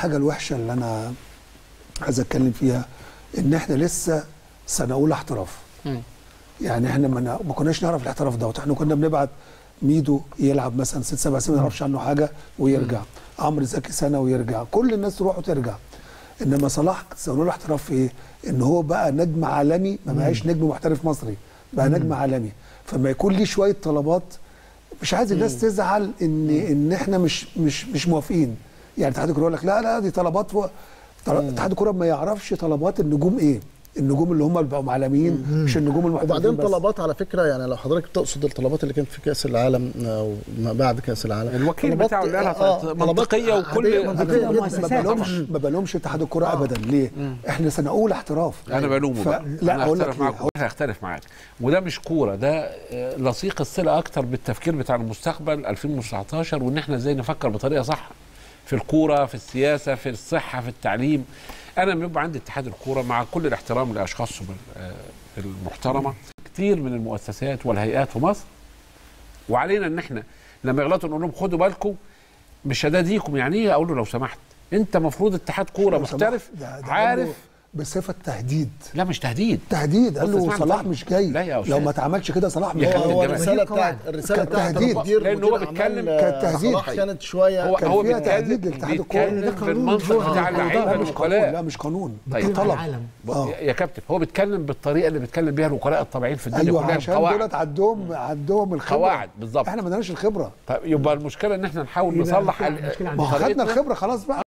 الحاجه الوحشه اللي انا عايز اتكلم فيها ان احنا لسه سنه اولى احتراف يعني احنا ما نا- ما كناش نعرف الاحتراف دوت احنا كنا بنبعت ميدو يلعب مثلا ست سبع سنين ما نعرفش عنه حاجه ويرجع عمرو زكي سنه ويرجع كل الناس تروح وترجع انما صلاح سنه اولى احتراف في ايه؟ ان هو بقى نجم عالمي ما بقاش نجم محترف مصري بقى نجم عالمي فما يكون ليه شويه طلبات مش عايز الناس تزعل ان ان احنا مش مش مش موافقين يعني اتحاد الكوره يقول لك لا لا دي طلبات فوق طل- اتحاد الكوره ما يعرفش طلبات النجوم ايه النجوم اللي هم اللي بقوا عالميين مش النجوم المحترفين وبعدين بس. طلبات على فكره يعني لو حضرتك تقصد الطلبات اللي كانت في كاس العالم او ما بعد كاس العالم الوكيل طلبات- بتاعه اللي قالها آه، طلبات طلبات منطقية عادية، وكل- منطقية ما جداً. مؤسسات. بلومش ما بلومش اتحاد الكوره ابدا ليه؟ احنا سنه اولى احتراف انا بلومه ف... بقى لا انا اقول لك هختلف ليه؟ معاك هختلف معاك وده مش كوره ده آه، لصيق الصله اكتر بالتفكير بتاع المستقبل 2019 وان احنا ازاي نفكر بطريقه صح في الكوره في السياسه في الصحه في التعليم انا لما يبقى عندي اتحاد الكوره مع كل الاحترام لاشخاصهم ال- آه، المحترمه كتير من المؤسسات والهيئات في مصر وعلينا ان احنا لما يغلطوا نقول لهم خدوا بالكم مش هداديكم يعني ايه اقول له لو سمحت انت مفروض اتحاد كوره لو سمحت، محترف ده- ده قال له عارف بصفه تهديد لا مش تهديد تهديد قال بص له اسمعني صلاح طيب. مش جاي لا يا لو أستاذ. ما اتعملش كده صلاح مش يا جاي كابتن هو جمال. الرساله ودي قواعد. بتاعت الرساله كانت بتاعت تهديد. المدير لأن هو مدير بيتكلم- أعمال، كانت تهديد. صلاح كانت شويه هو كان هو فيها بيتكلم تهديد لاتحاد الكورة. بيتكلم ده قانون بالمنطق جوه. بتاع لا، اللعيبه لا مش قانون لا الوكلاء مش قانون طيب. ده طلب العالم. آه. يا كابتن هو بيتكلم بالطريقه اللي بيتكلم بيها الوكلاء الطبيعيين في الدنيا ايوه كلها عشان القواعد. دولت عندهم عندهم الخبره قواعد بالظبط احنا ما عندناش الخبره طيب يبقى المشكله ان احنا نحاول يبقى نصلح المشكلة ال- عندنا. ما هو خدنا طريقتنا. الخبره خلاص بقى